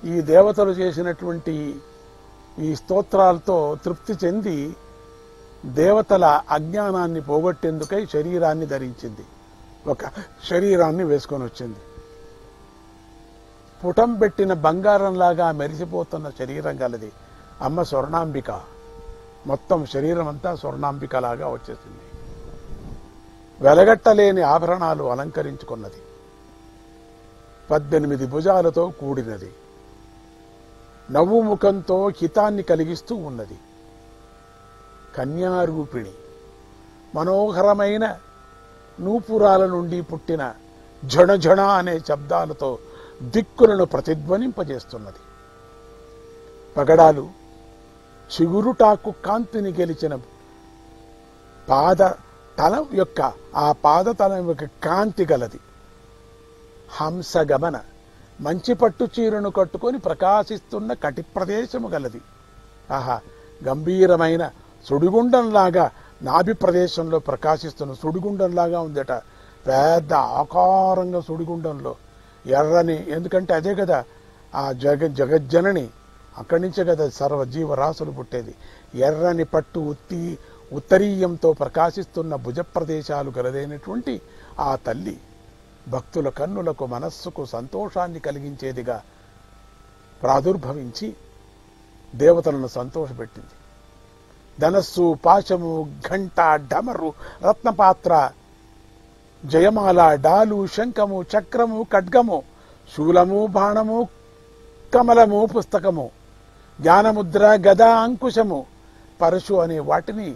ఈ దేవతలు చేసినటువంటి ఈ స్తోత్రాలతో తృప్తి చెంది దేవతల అజ్ఞానాన్ని పోగొట్టేందుకై శరీరాన్ని ధరించింది ఒక శరీరాన్ని వేసుకొని వచ్చింది పుటం పెట్టిన బంగారంలాగా మెరిసిపోతున్న శరీరం గలది అమ్మ స్వర్ణాంబిక మొత్తం శరీరం అంతా స్వర్ణాంబికలాగా వచ్చేసింది వెలగట్టలేని ఆభరణాలు అలంకరించుకున్నది పద్దెనిమిది భుజాలతో కూడినది నవ్వు ముఖంతో హితాన్ని కలిగిస్తూ ఉన్నది కన్యారూపిణి మనోహరమైన నూపురాల నుండి పుట్టిన ఝణఝణ అనే శబ్దాలతో దిక్కులను ప్రతిధ్వనింపజేస్తున్నది పగడాలు చిగురుటాకు కాంతిని గెలిచిన పాద తలం యొక్క ఆ పాదతలం యొక్క కాంతి గలది హంసగమన మంచి పట్టు చీరను కట్టుకొని ప్రకాశిస్తున్న కటి ప్రదేశము గలది ఆహా గంభీరమైన సుడిగుండంలాగా నాభి ప్రదేశంలో ప్రకాశిస్తున్న సుడిగుండంలాగా ఉందట పెద్ద ఆకారంగా సుడిగుండంలో ఎర్రని ఎందుకంటే అదే కదా ఆ జగ జగజ్జనని అక్కడి నుంచే కదా సర్వ జీవరాశులు పుట్టేది ఎర్రని పట్టు ఉత్తి ఉత్తరీయంతో ప్రకాశిస్తున్న భుజ ప్రదేశాలు గలదైనటువంటి ఆ తల్లి భక్తుల కన్నులకు మనస్సుకు సంతోషాన్ని కలిగించేదిగా ప్రాదుర్భవించి దేవతలను సంతోషపెట్టింది ధనస్సు పాశము ఘంట డమరు రత్నపాత్ర జయమాల డాలు శంఖము చక్రము ఖడ్గము శూలము బాణము కమలము పుస్తకము జ్ఞానముద్ర గద అంకుశము పరశు అనే వాటిని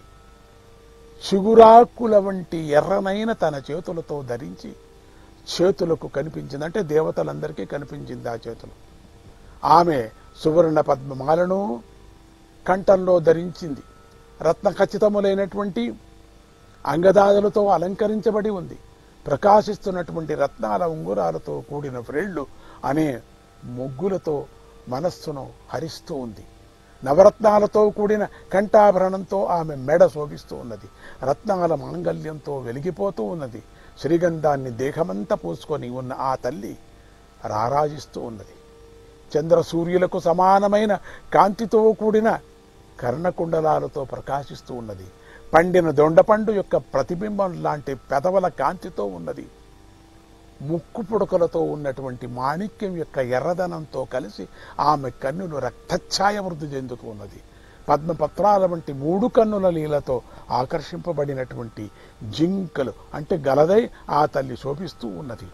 చిగురాకుల వంటి ఎర్రనైన తన చేతులతో ధరించి చేతులకు కనిపించింది అంటే దేవతలందరికీ కనిపించింది ఆ చేతులు ఆమె సువర్ణ పద్మమాలను కంఠంలో ధరించింది రత్న ఖచ్చితములైనటువంటి అంగదాదులతో అలంకరించబడి ఉంది ప్రకాశిస్తున్నటువంటి రత్నాల ఉంగురాలతో కూడిన వ్రేళ్లు అనే ముగ్గులతో మనస్సును హరిస్తూ ఉంది నవరత్నాలతో కూడిన కంఠాభరణంతో ఆమె మెడ శోభిస్తూ ఉన్నది రత్నాల మాంగల్యంతో వెలిగిపోతూ ఉన్నది శ్రీగంధాన్ని దేహమంతా పూసుకొని ఉన్న ఆ తల్లి రారాజిస్తూ ఉన్నది చంద్ర సూర్యులకు సమానమైన కాంతితో కూడిన కర్ణకుండలాలతో ప్రకాశిస్తూ ఉన్నది పండిన దొండపండు యొక్క ప్రతిబింబం లాంటి పెదవుల కాంతితో ఉన్నది ముక్కు పుడకలతో ఉన్నటువంటి మాణిక్యం యొక్క ఎర్రదనంతో కలిసి ఆమె కన్నులు రక్తఛాయ వృద్ధి చెందుతూ ఉన్నది పద్మపత్రాల వంటి మూడు కన్నుల లీలతో ఆకర్షింపబడినటువంటి జింకలు అంటే గలదై ఆ తల్లి శోభిస్తూ ఉన్నది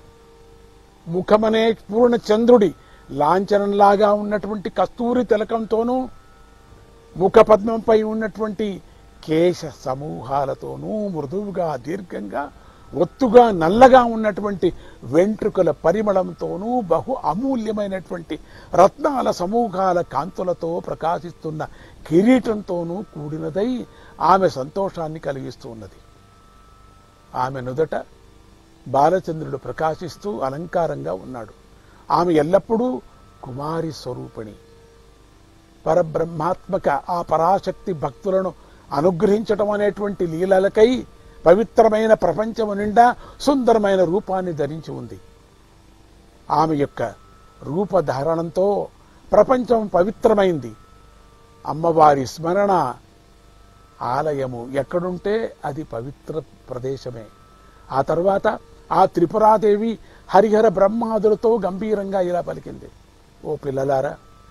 ముఖమనే పూర్ణ చంద్రుడి లాంఛనంలాగా ఉన్నటువంటి కస్తూరి తిలకంతోనూ ముఖ పద్మంపై ఉన్నటువంటి కేశ సమూహాలతోనూ మృదువుగా దీర్ఘంగా ఒత్తుగా నల్లగా ఉన్నటువంటి వెంట్రుకల పరిమళంతోనూ బహు అమూల్యమైనటువంటి రత్నాల సమూహాల కాంతులతో ప్రకాశిస్తున్న కిరీటంతోనూ కూడినదై ఆమె సంతోషాన్ని కలిగిస్తూ ఉన్నది ఆమె నుదట బాలచంద్రుడు ప్రకాశిస్తూ అలంకారంగా ఉన్నాడు ఆమె ఎల్లప్పుడూ కుమారి స్వరూపిణి పరబ్రహ్మాత్మక ఆ పరాశక్తి భక్తులను అనుగ్రహించటం అనేటువంటి లీలలకై పవిత్రమైన ప్రపంచము నిండా సుందరమైన రూపాన్ని ధరించి ఉంది ఆమె యొక్క రూపధారణంతో ప్రపంచం పవిత్రమైంది అమ్మవారి స్మరణ ఆలయము ఎక్కడుంటే అది పవిత్ర ప్రదేశమే ఆ తర్వాత ఆ త్రిపురాదేవి హరిహర బ్రహ్మాదులతో గంభీరంగా ఇలా పలికింది ఓ పిల్లలారా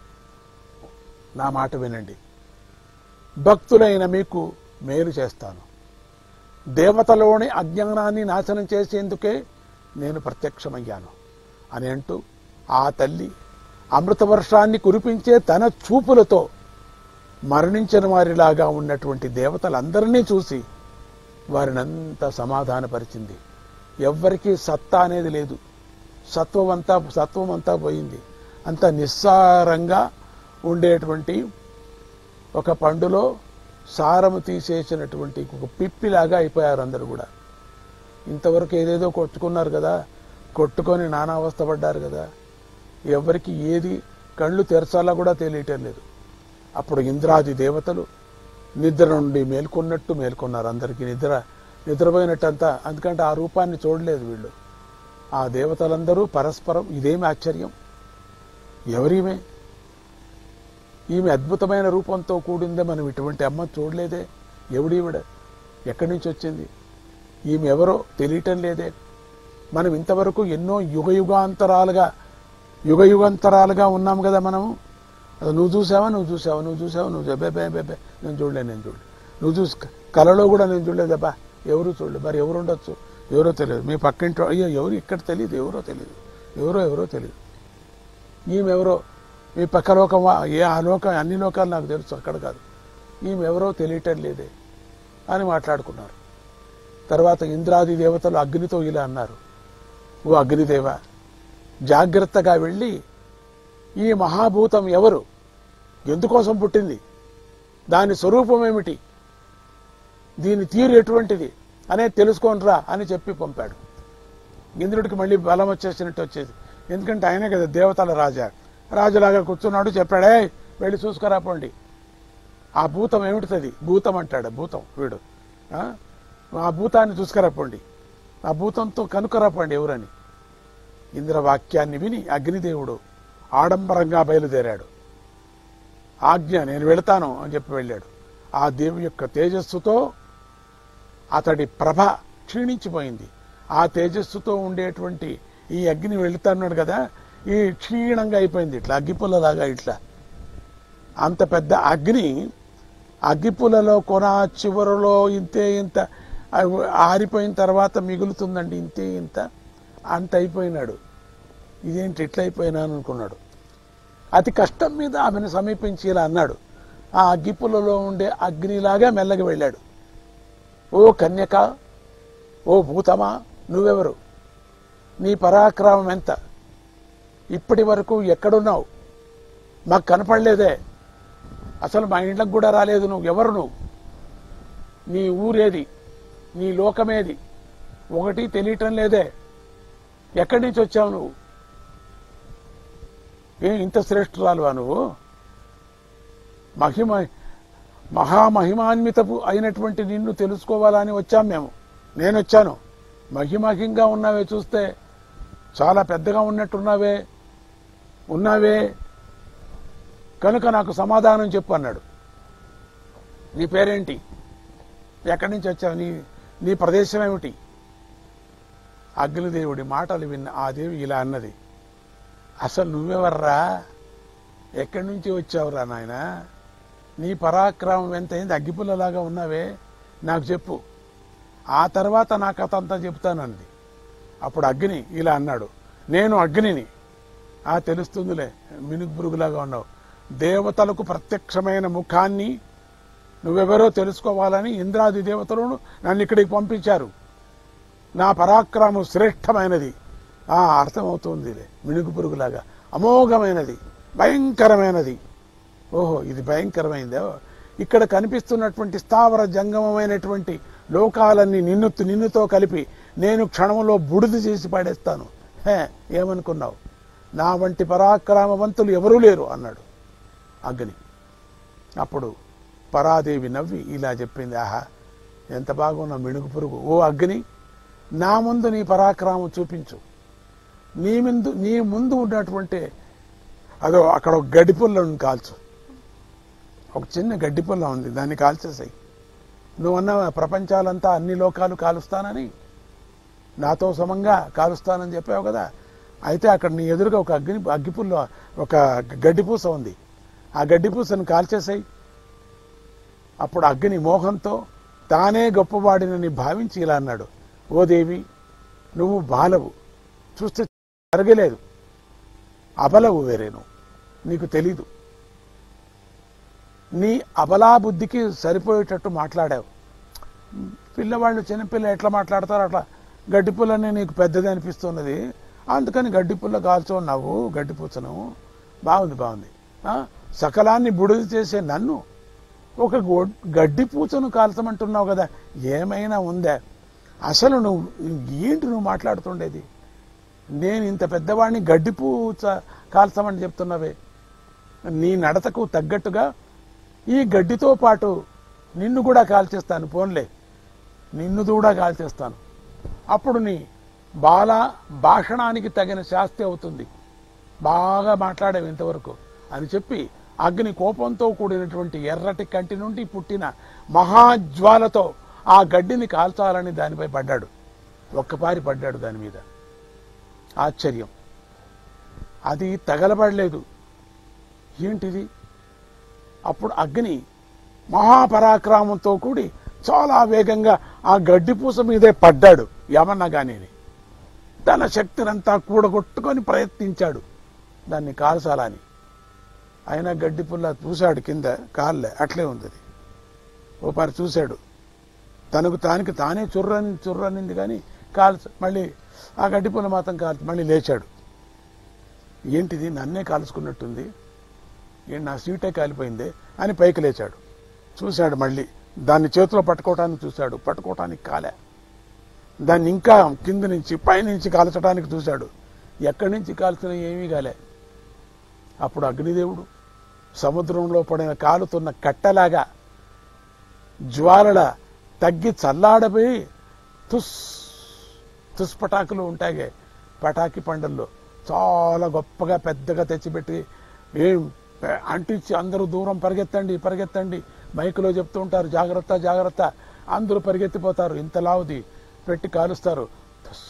నా మాట వినండి భక్తులైన మీకు మేలు చేస్తాను దేవతలోని అజ్ఞానాన్ని నాశనం చేసేందుకే నేను ప్రత్యక్షమయ్యాను అని అంటూ ఆ తల్లి అమృత వర్షాన్ని కురిపించే తన చూపులతో మరణించిన వారిలాగా ఉన్నటువంటి దేవతలందరినీ చూసి వారినంతా సమాధానపరిచింది ఎవ్వరికీ సత్తా అనేది లేదు సత్వం అంతా సత్వం అంతా పోయింది అంత నిస్సారంగా ఉండేటువంటి ఒక పండులో సారము తీసేసినటువంటి ఒక పిప్పిలాగా అయిపోయారు అందరు కూడా ఇంతవరకు ఏదేదో కొట్టుకున్నారు కదా కొట్టుకొని నానా అవస్థ పడ్డారు కదా ఎవరికి ఏది కళ్ళు తెరచాలా కూడా తెలియటం లేదు అప్పుడు ఇంద్రాది దేవతలు నిద్ర నుండి మేల్కొన్నట్టు మేల్కొన్నారు అందరికీ నిద్ర నిద్రపోయినట్టంతా అందుకంటే ఆ రూపాన్ని చూడలేదు వీళ్ళు ఆ దేవతలందరూ పరస్పరం ఇదేమి ఆశ్చర్యం ఎవరీమే ఈమె అద్భుతమైన రూపంతో కూడిందే మనం ఇటువంటి అమ్మ చూడలేదే ఎవడీవిడ ఎక్కడి నుంచి వచ్చింది ఈమె ఎవరో తెలియటం లేదే మనం ఇంతవరకు ఎన్నో యుగ యుగాంతరాలుగా యుగ యుగాంతరాలుగా ఉన్నాం కదా మనము అది నువ్వు చూసావా నువ్వు చూసావా నువ్వు చూసావా నువ్వు చెప్పే బే బే బే నేను చూడలే నేను చూడలే నువ్వు చూసి కలలో కూడా నేను చూడలేదబ్బా ఎవరు చూడలేదు మరి ఎవరు ఉండొచ్చు ఎవరో తెలియదు మీ పక్కింటి వా- అయ్యో ఎవరు ఇక్కడ తెలియదు ఎవరో తెలియదు ఎవరో ఎవరో తెలియదు ఈమె ఎవరో మీ పక్క లోకం వా- ఏ ఆ లోకం అన్ని లోకాలు నాకు తెలుసు అక్కడ కాదు ఈమె ఎవరో తెలియటం లేదే అని మాట్లాడుకున్నారు తర్వాత ఇంద్రాది దేవతలు అగ్నితో ఇలా అన్నారు ఓ అగ్నిదేవ జాగ్రత్తగా వెళ్ళి ఈ మహాభూతం ఎవరు ఎందుకోసం పుట్టింది దాని స్వరూపం ఏమిటి దీని తీరు ఎటువంటిది అనేది తెలుసుకోనరా అని చెప్పి పంపాడు ఇంద్రుడికి మళ్ళీ బలం వచ్చేసినట్టు వచ్చేది ఎందుకంటే ఆయనే కదా దేవతల రాజా రాజులాగా కూర్చున్నాడు చెప్పాడే వెళ్ళి చూసుకురా పోండి ఆ భూతం ఏమిటిది భూతం అంటాడు భూతం వీడు ఆ? ఆ భూతాన్ని చూసుకురాపండి ఆ భూతంతో కనుకరాపండి ఎవరని ఇంద్ర వాక్యాన్ని విని అగ్నిదేవుడు ఆడంబరంగా బయలుదేరాడు ఆజ్ఞ నేను వెళతాను అని చెప్పి వెళ్ళాడు ఆ దేవి యొక్క తేజస్సుతో అతడి ప్రభ క్షీణించిపోయింది ఆ తేజస్సుతో ఉండేటువంటి ఈ అగ్ని వెళుతున్నాడు కదా ఈ క్షీణంగా అయిపోయింది ఇట్లా అగ్గిపుల్లలాగా ఇట్లా అంత పెద్ద అగ్ని అగ్గిపుల్లలో కొన చివరలో ఇంతే ఇంత అవి ఆరిపోయిన తర్వాత మిగులుతుందండి ఇంతే ఇంత అంత అయిపోయినాడు ఇదేంటి ఇట్లా అయిపోయినాను అనుకున్నాడు అతి కష్టం మీద ఆమెను సమీపించి ఇలా అన్నాడు ఆ అగ్గిపుల్లలో ఉండే అగ్నిలాగా మెల్లగా వెళ్ళాడు ఓ కన్యక ఓ భూతమా నువ్వెవరు నీ పరాక్రమం ఎంత ఇప్పటి వరకు ఎక్కడున్నావు మాకు కనపడలేదే అసలు మా ఇంట్లోకి కూడా రాలేదు నువ్వు ఎవరు నువ్వు నీ ఊరేది నీ లోకమేది ఒకటి తెలియటం లేదే ఎక్కడి నుంచి వచ్చావు నువ్వు ఏ ఇంత శ్రేష్ఠురాలువా నువ్వు మహిమ మహామహిమాన్వితపు అయినటువంటి నిన్ను తెలుసుకోవాలని వచ్చాం మేము నేను వచ్చాను మహిమహింగా ఉన్నావే చూస్తే చాలా పెద్దగా ఉన్నట్టున్నావే ఉన్నావే కనుక నాకు సమాధానం చెప్పు అన్నాడు నీ పేరేంటి ఎక్కడి నుంచి వచ్చావు నీ నీ ప్రదేశం ఏమిటి అగ్నిదేవుడి మాటలు విన్న ఆ దేవి ఇలా అన్నది అసలు నువ్వెవర్రా ఎక్కడి నుంచి వచ్చావురా నాయన నీ పరాక్రమం ఎంతైంది అగ్గిపుల్లలాగా ఉన్నావే నాకు చెప్పు ఆ తర్వాత నా కథ అంతా చెప్తానంది అప్పుడు అగ్ని ఇలా అన్నాడు నేను అగ్నిని ఆ తెలుస్తుందిలే మినుగు పురుగులాగా ఉన్నావు దేవతలకు ప్రత్యక్షమైన ముఖాన్ని నువ్వెవరో తెలుసుకోవాలని ఇంద్రాది దేవతలను నన్ను ఇక్కడికి పంపించారు నా పరాక్రమం శ్రేష్టమైనది ఆ అర్థమవుతుందిలే మినుగు పురుగులాగా అమోఘమైనది భయంకరమైనది ఓహో ఇది భయంకరమైందే ఇక్కడ కనిపిస్తున్నటువంటి స్థావర జంగమమైనటువంటి లోకాలన్నీ నిన్ను నిన్నుతో కలిపి నేను క్షణంలో బుడిద చేసి పడేస్తాను హే ఏమనుకున్నావు నా వంటి పరాక్రమవంతులు ఎవరూ లేరు అన్నాడు అగ్ని అప్పుడు పరాదేవి నవ్వి ఇలా చెప్పింది ఆహా ఎంత బాగున్నా మిణుగు పురుగు ఓ అగ్ని నా ముందు నీ పరాక్రమం చూపించు నీ ముందు నీ ముందు ఉన్నటువంటి అదో అక్కడ ఒక గడ్డి పుల్లను కాల్చు ఒక చిన్న గడ్డి పుల్ల ఉంది దాన్ని కాల్చేసాయి నువ్వు అన్న ప్రపంచాలంతా అన్ని లోకాలు కాలుస్తానని నాతో సమంగా కాలుస్తానని చెప్పావు కదా అయితే అక్కడ నీ ఎదురుగా ఒక అగ్ని అగ్గిపుల్ల ఒక గడ్డిపూస ఉంది ఆ గడ్డిపూసను కాల్చేసాయి అప్పుడు అగ్ని మోహంతో తానే గొప్పవాడినని భావించి ఇలా అన్నాడు ఓ దేవి నువ్వు బాలవు చూస్తే జరగలేదు అబలవు వేరే నువ్వు నీకు తెలీదు నీ అబలా బుద్ధికి సరిపోయేటట్టు మాట్లాడావు పిల్లవాళ్ళు చిన్నపిల్ల ఎట్లా మాట్లాడతారో అట్లా గడ్డిపుల్లని నీకు పెద్దది అనిపిస్తున్నది అందుకని గడ్డిపుల్ల కాల్చో నవ్వు గడ్డిపూచను బాగుంది బాగుంది ఆ? సకలాన్ని బుడిది చేసే నన్ను ఒక గొడ్- గడ్డి పూచను కాల్చమంటున్నావు కదా ఏమైనా ఉందా అసలు నువ్వు ఏంటి నువ్వు మాట్లాడుతుండేది నేను ఇంత పెద్దవాడిని గడ్డి పూచ కాల్చమని చెప్తున్నావే నీ నడతకు తగ్గట్టుగా ఈ గడ్డితో పాటు నిన్ను కూడా కాల్చేస్తాను పోన్లే నిన్ను కూడా కాల్చేస్తాను అప్పుడు నీ బాల భాషణానికి తగిన శాస్తి అవుతుంది బాగా మాట్లాడావు ఇంతవరకు అని చెప్పి అగ్ని కోపంతో కూడినటువంటి ఎర్రటి కంటి నుండి పుట్టిన మహాజ్వాలతో ఆ గడ్డిని కాల్చాలని దానిపై పడ్డాడు ఒక్కపారి పడ్డాడు దాని మీద ఆశ్చర్యం అది తగలబడలేదు ఏంటిది అప్పుడు అగ్ని మహాపరాక్రమంతో కూడి చాలా వేగంగా ఆ గడ్డిపూస మీదే పడ్డాడు ఏమన్నా కానీ తన శక్తినంతా కూడగొట్టుకొని ప్రయత్నించాడు దాన్ని కాల్చాలని ఆయన గడ్డి పుల్ల చూశాడు కింద కాళ్ళే అట్లే ఉంది అది ఓ పారి చూశాడు తనకు తానికి తానే చుర్రని చుర్రనింది కానీ కాల్చ మళ్ళీ ఆ గడ్డి పుల్ల మాత్రం కాల్చి మళ్ళీ లేచాడు ఏంటిది నన్నే కాల్చుకున్నట్టుంది ఏంటి నా సీటే కాలిపోయిందే అని పైకి లేచాడు చూశాడు మళ్ళీ దాన్ని చేతిలో పట్టుకోవటానికి చూశాడు పట్టుకోవటానికి కాలే దాన్ని ఇంకా కింద నుంచి పైనుంచి కాల్చడానికి చూశాడు ఎక్కడి నుంచి కాల్చినా ఏమీ కాలే అప్పుడు అగ్నిదేవుడు సముద్రంలో పడిన కాలుతున్న కట్టెలాగా జ్వాలల తగ్గి చల్లాడపోయి తుస్ తుస్ పటాకులు ఉంటాయి పటాకి పండుల్లో చాలా గొప్పగా పెద్దగా తెచ్చిపెట్టి ఏం పె- అంటించి అందరూ దూరం పరిగెత్తండి పరిగెత్తండి మైకులో చెప్తూ ఉంటారు జాగ్రత్త జాగ్రత్త అందరూ పరిగెత్తిపోతారు ఇంత లావుది పెట్టి కాలుస్తారు తుస్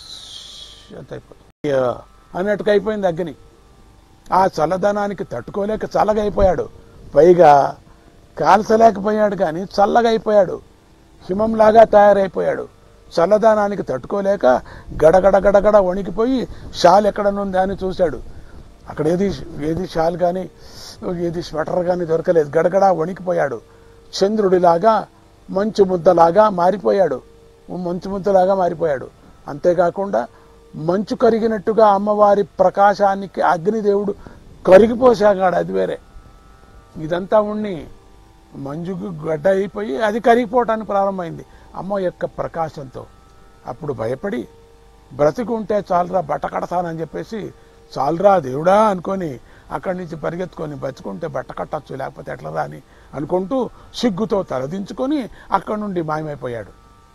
అంత అయిపోతుంది అయ్యో అన్నట్టుగా అయిపోయింది అగ్ని ఆ చల్లదనానికి తట్టుకోలేక చల్లగా అయిపోయాడు పైగా కాల్చలేకపోయాడు కానీ చల్లగా అయిపోయాడు హిమంలాగా తయారైపోయాడు చల్లదనానికి తట్టుకోలేక గడగడ గడగడ వణికిపోయి షాల్ ఎక్కడనుంది అని చూశాడు అక్కడ ఏది ఏది షాల్ కానీ ఏది స్వెటర్ కానీ దొరకలేదు గడగడ వణికిపోయాడు చంద్రుడిలాగా మంచు ముద్దలాగా మారిపోయాడు మంచు ముద్దలాగా మారిపోయాడు అంతేకాకుండా మంచు కరిగినట్టుగా అమ్మవారి ప్రకాశానికి అగ్నిదేవుడు కరిగిపోసాగాడు అది వేరే ఇదంతా ఉండి మంజుకు గడ్డ అయిపోయి అది కరిగిపోవటానికి ప్రారంభమైంది అమ్మ యొక్క ప్రకాశంతో అప్పుడు భయపడి బ్రతికుంటే చాలరా బట్ట కడతానని చెప్పేసి చాలరా దేవుడా అనుకొని అక్కడి నుంచి పరిగెత్తుకొని బతుకుంటే బట్ట కట్టచ్చు లేకపోతే ఎట్లరా అని అనుకుంటూ సిగ్గుతో తలదించుకొని అక్కడి నుండి మాయమైపోయాడు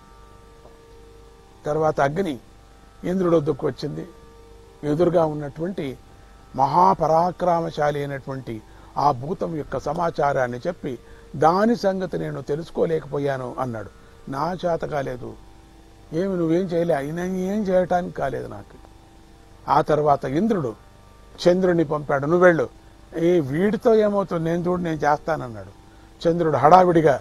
తర్వాత అగ్ని ఇంద్రుడు వద్దకు వచ్చింది ఎదురుగా ఉన్నటువంటి మహాపరాక్రమశాలి అయినటువంటి ఆ భూతం యొక్క సమాచారాన్ని చెప్పి దాని సంగతి నేను తెలుసుకోలేకపోయాను అన్నాడు నా చేత కాలేదు ఏమి నువ్వేం చేయలే నేను ఏం చేయటానికి కాలేదు నాకు ఆ తర్వాత ఇంద్రుడు చంద్రుని పంపాడు నువ్వు వెళ్ళు ఏ వీడితో ఏమవుతుంది నేను చూడు నేను చేస్తానన్నాడు చంద్రుడు హడావిడిగా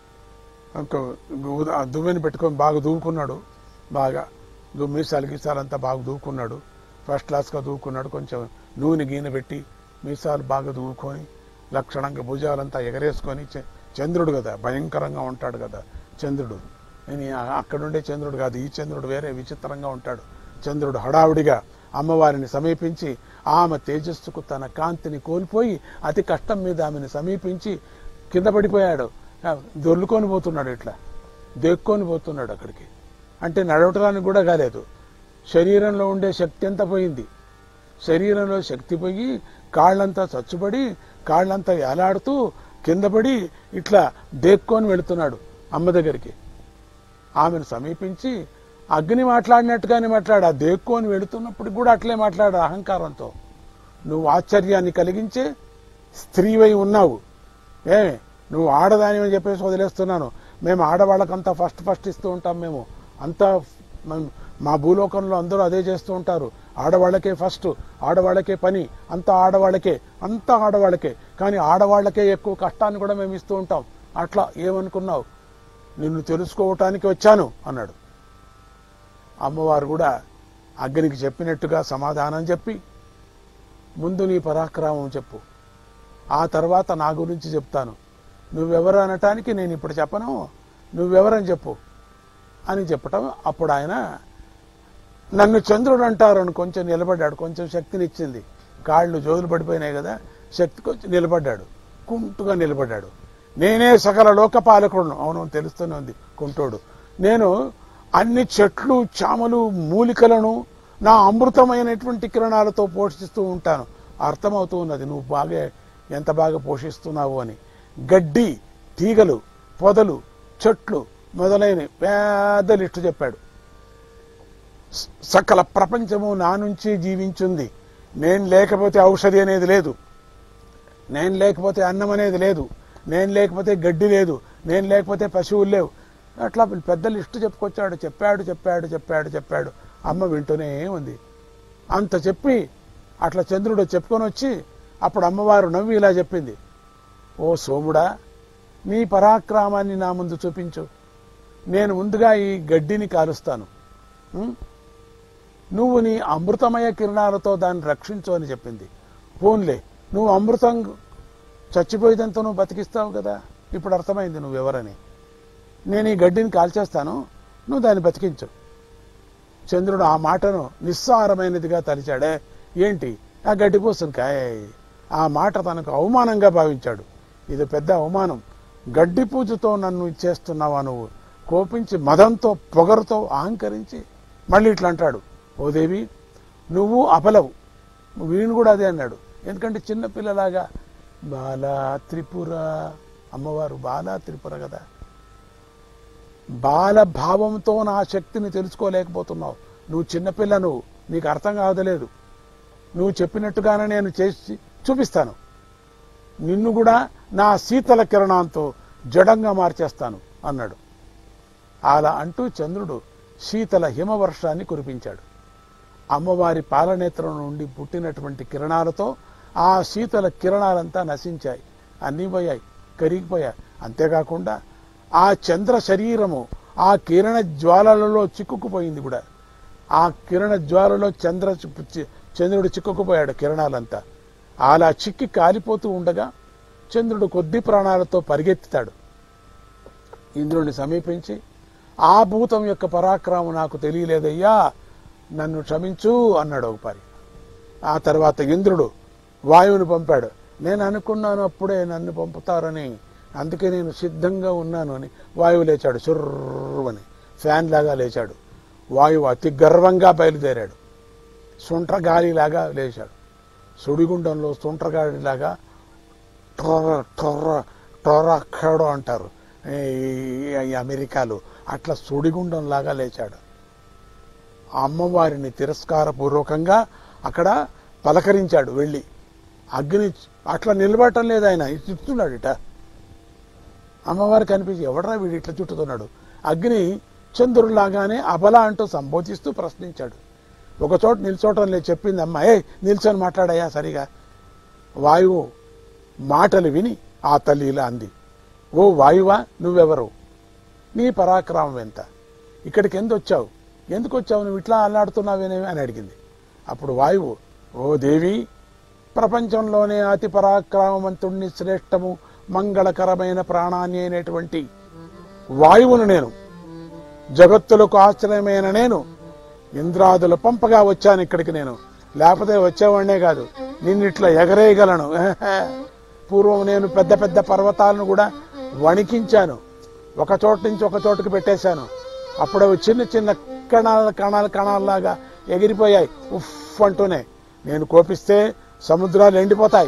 ఇంకో గు- ఆ దువ్వెని పెట్టుకొని బాగా దూకున్నాడు బాగా దు- మీసాలు గీసాలంతా బాగా దూకున్నాడు ఫస్ట్ క్లాస్గా దూకున్నాడు కొంచెం నూనె గీనె పెట్టి మీసాలు బాగా దూకొని లక్షణంగా భుజాలంతా ఎగరేసుకొని చ- చంద్రుడు కదా భయంకరంగా ఉంటాడు కదా చంద్రుడు నేను ఆ- అక్కడుండే చంద్రుడు కాదు ఈ చంద్రుడు వేరే విచిత్రంగా ఉంటాడు చంద్రుడు హడావుడిగా అమ్మవారిని సమీపించి ఆమె తేజస్సుకు తన కాంతిని కోల్పోయి అతి కష్టం మీద ఆమెను సమీపించి కింద పడిపోయాడు ఆ, దొర్లుకొని పోతున్నాడు ఇట్లా దేక్కొని పోతున్నాడు అక్కడికి అంటే నడవటానికి కూడా కాలేదు శరీరంలో ఉండే శక్తి అంతా పోయింది శరీరంలో శక్తి పోయి కాళ్ళంతా చచ్చుబడి కాళ్ళంతా ఏలాడుతూ కింద పడి ఇట్లా దేక్కొని వెళుతున్నాడు అమ్మ దగ్గరికి ఆమెను సమీపించి అగ్ని మాట్లాడినట్టుగానే మాట్లాడు ఆ దేక్కొని వెళుతున్నప్పుడు కూడా అట్లే మాట్లాడు అహంకారంతో నువ్వు ఆశ్చర్యాన్ని కలిగించే స్త్రీవై ఉన్నావు ఏ నువ్వు ఆడదాని చెప్పేసి వదిలేస్తున్నాను మేము ఆడవాళ్ళకంతా ఫస్ట్ ఫస్ట్ ఇస్తూ ఉంటాం మేము అంతా మేము- మా భూలోకంలో అందరూ అదే చేస్తూ ఉంటారు ఆడవాళ్ళకే ఫస్ట్ ఆడవాళ్ళకే పని అంతా ఆడవాళ్ళకే అంతా ఆడవాళ్ళకే కానీ ఆడవాళ్ళకే ఎక్కువ కష్టాన్ని కూడా మేము ఇస్తూ ఉంటాం అట్లా ఏమనుకున్నావు నిన్ను తెలుసుకోవటానికి వచ్చాను అన్నాడు అమ్మవారు కూడా అగ్నికి చెప్పినట్టుగా సమాధానం చెప్పి ముందు నీ పరాక్రమం చెప్పు ఆ తర్వాత నా గురించి చెప్తాను నువ్వెవరు అనటానికి నేను ఇప్పుడు చెప్పను నువ్వెవరని చెప్పు అని చెప్పటం అప్పుడు ఆయన నన్ను చంద్రుడు అంటారు అని కొంచెం నిలబడ్డాడు కొంచెం శక్తినిచ్చింది కాళ్ళు జోదులు పడిపోయినాయి కదా శక్తి కొంచెం నిలబడ్డాడు కుంటుగా నిలబడ్డాడు నేనే సకల లోకపాలకుడును అవును తెలుస్తూనే ఉంది కుంటోడు నేను అన్ని చెట్లు చామలు మూలికలను నా అమృతమైనటువంటి కిరణాలతో పోషిస్తూ ఉంటాను అర్థమవుతూ ఉన్నది నువ్వు బాగా ఎంత బాగా పోషిస్తున్నావు అని గడ్డి తీగలు పొదలు చెట్లు మొదలైన పెద్ద లిస్టు చెప్పాడు స- సకల ప్రపంచము నా నుంచి జీవించింది నేను లేకపోతే ఔషధి అనేది లేదు నేను లేకపోతే అన్నం అనేది లేదు నేను లేకపోతే గడ్డి లేదు నేను లేకపోతే పశువులు లేవు అట్లా పెద్ద లిస్టు చెప్పుకొచ్చాడు చెప్పాడు చెప్పాడు చెప్పాడు చెప్పాడు అమ్మ వింటూనే ఉంది అంత చెప్పి అట్లా చంద్రుడు చెప్పుకొని వచ్చి అప్పుడు అమ్మవారు నవ్వి ఇలా చెప్పింది ఓ సోముడా నీ పరాక్రమాన్ని నా ముందు చూపించు నేను ముందుగా ఈ గడ్డిని కాలుస్తాను ఉం? నువ్వు నీ అమృతమయ కిరణాలతో దాన్ని రక్షించు అని చెప్పింది పోన్లే నువ్వు అమృతం చచ్చిపోయేదంతా నువ్వు బతికిస్తావు కదా ఇప్పుడు అర్థమైంది నువ్వెవరని నేను ఈ గడ్డిని కాల్చేస్తాను నువ్వు దాన్ని బతికించు చంద్రుడు ఆ మాటను నిస్సారమైనదిగా తలిచాడే ఏంటి ఆ గడ్డి పూసనికాయ ఆ మాట తనకు అవమానంగా భావించాడు ఇది పెద్ద అవమానం గడ్డి పూజతో నన్ను ఇచ్చేస్తున్నావా నువ్వు కోపించి మదంతో పొగరుతో అహంకరించి మళ్ళీ ఇట్లా అంటాడు ఓ దేవి నువ్వు అపలవు వీణు కూడా అదే అన్నాడు ఎందుకంటే చిన్న పిల్లలాగా బాలా త్రిపుర అమ్మవారు బాలా త్రిపుర కదా బాల భావంతో నా శక్తిని తెలుసుకోలేకపోతున్నావు నువ్వు చిన్నపిల్ల నువ్వు నీకు అర్థం కావదలేదు నువ్వు చెప్పినట్టుగానే నేను చేసి చూపిస్తాను నిన్ను కూడా నా శీతల కిరణాంతో జడంగా మార్చేస్తాను అన్నాడు అలా అంటూ చంద్రుడు శీతల హిమవర్షాన్ని కురిపించాడు అమ్మవారి పాలనేత్రం నుండి పుట్టినటువంటి కిరణాలతో ఆ శీతల కిరణాలంతా నశించాయి అన్నీ పోయాయి కరిగిపోయాయి అంతేకాకుండా ఆ చంద్ర శరీరము ఆ కిరణ జ్వాలలలో చిక్కుకుపోయింది కూడా ఆ కిరణ జ్వాలలో చంద్ర చి- చంద్రుడు చిక్కుకుపోయాడు కిరణాలంతా అలా చిక్కి కాలిపోతూ ఉండగా చంద్రుడు కొద్ది ప్రాణాలతో పరిగెత్తుతాడు ఇంద్రుడిని సమీపించి ఆ భూతం యొక్క పరాక్రమం నాకు తెలియలేదయ్యా నన్ను క్షమించు అన్నాడు ఒకపారి ఆ తర్వాత ఇంద్రుడు వాయువుని పంపాడు నేను అనుకున్నాను అప్పుడే నన్ను పంపుతారని అందుకే నేను సిద్ధంగా ఉన్నాను అని వాయువు లేచాడు సుర్రని ఫ్యాన్ లాగా లేచాడు వాయువు అతి గర్వంగా బయలుదేరాడు సుంట్రగాలిలాగా లేచాడు సుడిగుండంలో సుంట్రగాలిలాగా టొర్ర టొర్ర టొర్రక్కడో అంటారు ఈ- ఈ అమెరికాలో అట్లా సుడిగుండంలాగా లేచాడు అమ్మవారిని తిరస్కారపూర్వకంగా అక్కడ పలకరించాడు వెళ్ళి అగ్ని అట్లా నిలబడటం లేదు ఆయన చుట్టున్నాడు ఇట అమ్మవారు కనిపించి ఎవడరా వీడు ఇట్లా చుట్టుతున్నాడు అగ్ని చంద్రుడిలాగానే అబల అంటూ సంబోధిస్తూ ప్రశ్నించాడు ఒక చోట నిల్చోటం లేదు చెప్పింది అమ్మ ఏ నిల్చొని మాట్లాడాయా సరిగా వాయువు మాటలు విని ఆ తల్లి ఇలా అంది ఓ వాయువా నువ్వెవరు నీ పరాక్రమం ఎంత ఇక్కడికి ఎందుకు వచ్చావు ఎందుకు వచ్చావు నువ్వు ఇట్లా అల్లాడుతున్నావేనేమి అని అడిగింది అప్పుడు వాయువు ఓ దేవి ప్రపంచంలోనే అతి పరాక్రమవంతుణ్ణి శ్రేష్టము మంగళకరమైన ప్రాణాన్ని అయినటువంటి వాయువును నేను జగత్తులకు ఆశ్చర్యమైన నేను ఇంద్రాదులు పంపగా వచ్చాను ఇక్కడికి నేను లేకపోతే వచ్చేవాడినే కాదు నిన్నిట్లా ఎగరేయగలను పూర్వం నేను పెద్ద పెద్ద పర్వతాలను కూడా వణికించాను ఒక చోట నుంచి ఒక చోటుకు పెట్టేశాను అప్పుడు అవి చిన్న చిన్న కణాల కణాల కణాలలాగా ఎగిరిపోయాయి ఉఫ్ అంటూనే నేను కోపిస్తే సముద్రాలు ఎండిపోతాయి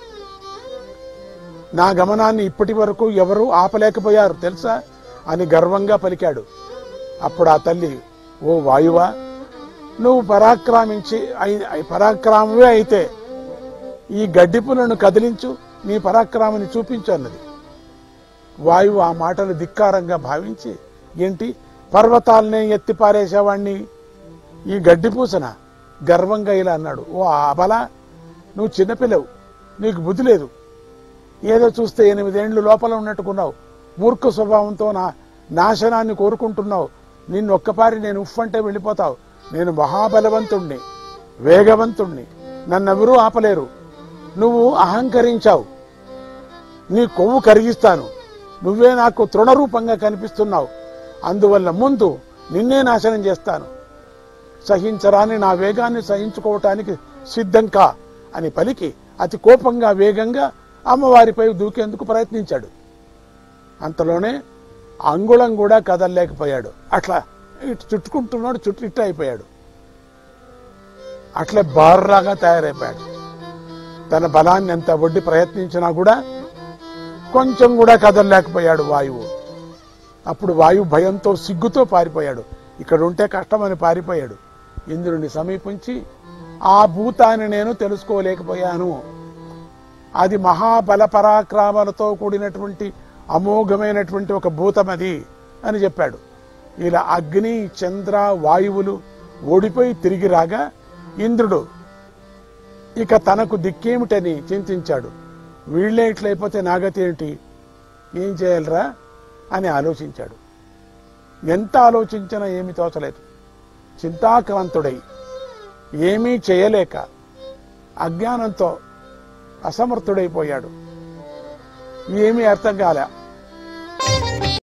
నా గమనాన్ని ఇప్పటి వరకు ఎవరు ఆపలేకపోయారు తెలుసా అని గర్వంగా పలికాడు అప్పుడు ఆ తల్లి ఓ వాయువా నువ్వు పరాక్రమించి అయి- అయి- పరాక్రమమే అయితే ఈ గడ్డిపులను కదిలించు నీ పరాక్రమాన్ని చూపించు అన్నది వాయువు ఆ మాటలు ధిక్కారంగా భావించి ఏంటి పర్వతాలనే ఎత్తి పారేసేవాణ్ణి ఈ గడ్డి పూసన గర్వంగా ఇలా అన్నాడు ఓ అబల నువ్వు చిన్నపిల్లవు నీకు బుద్ధి లేదు ఏదో చూస్తే ఎనిమిదేండ్లు లోపల ఉన్నట్టుకున్నావు మూర్ఖ స్వభావంతో నా నాశనాన్ని కోరుకుంటున్నావు నిన్ను ఒక్కపారి నేను ఉఫ్ అంటే వెళ్ళిపోతావు నేను మహాబలవంతుణ్ణి వేగవంతుణ్ణి నన్నెవరూ ఆపలేరు నువ్వు అహంకరించావు నీ కొవ్వు కరిగిస్తాను నువ్వే నాకు తృణరూపంగా కనిపిస్తున్నావు అందువల్ల ముందు నిన్నే నాశనం చేస్తాను సహించరాని నా వేగాన్ని సహించుకోవటానికి సిద్ధం కా అని పలికి అతి కోపంగా వేగంగా అమ్మవారిపై దూకేందుకు ప్రయత్నించాడు అంతలోనే అంగుళం కూడా కదలలేకపోయాడు అట్లా ఇటు చుట్టుకుంటున్నాడు చుట్టూ ఇట్ట అయిపోయాడు అట్లే బార్రాగా తయారైపోయాడు తన బలాన్ని ఎంత ఒడ్డి ప్రయత్నించినా కూడా కొంచెం కూడా కదలలేకపోయాడు వాయువు అప్పుడు వాయువు భయంతో సిగ్గుతో పారిపోయాడు ఇక్కడ ఉంటే కష్టమని పారిపోయాడు ఇంద్రుని సమీపించి ఆ భూతాన్ని నేను తెలుసుకోలేకపోయాను అది మహాబల పరాక్రమాలతో కూడినటువంటి అమోఘమైనటువంటి ఒక భూతం అది అని చెప్పాడు ఇలా అగ్ని చంద్ర వాయువులు ఓడిపోయి తిరిగి రాగా ఇంద్రుడు ఇక తనకు దిక్కేమిటని చింతించాడు వీళ్ళే ఇట్లయిపోతే నాగతి ఏంటి ఏం చేయాలరా అని ఆలోచించాడు ఎంత ఆలోచించినా ఏమీ తోచలేదు చింతాక్రాంతుడై ఏమీ చేయలేక అజ్ఞానంతో అసమర్థుడైపోయాడు ఏమీ అర్థం కాలే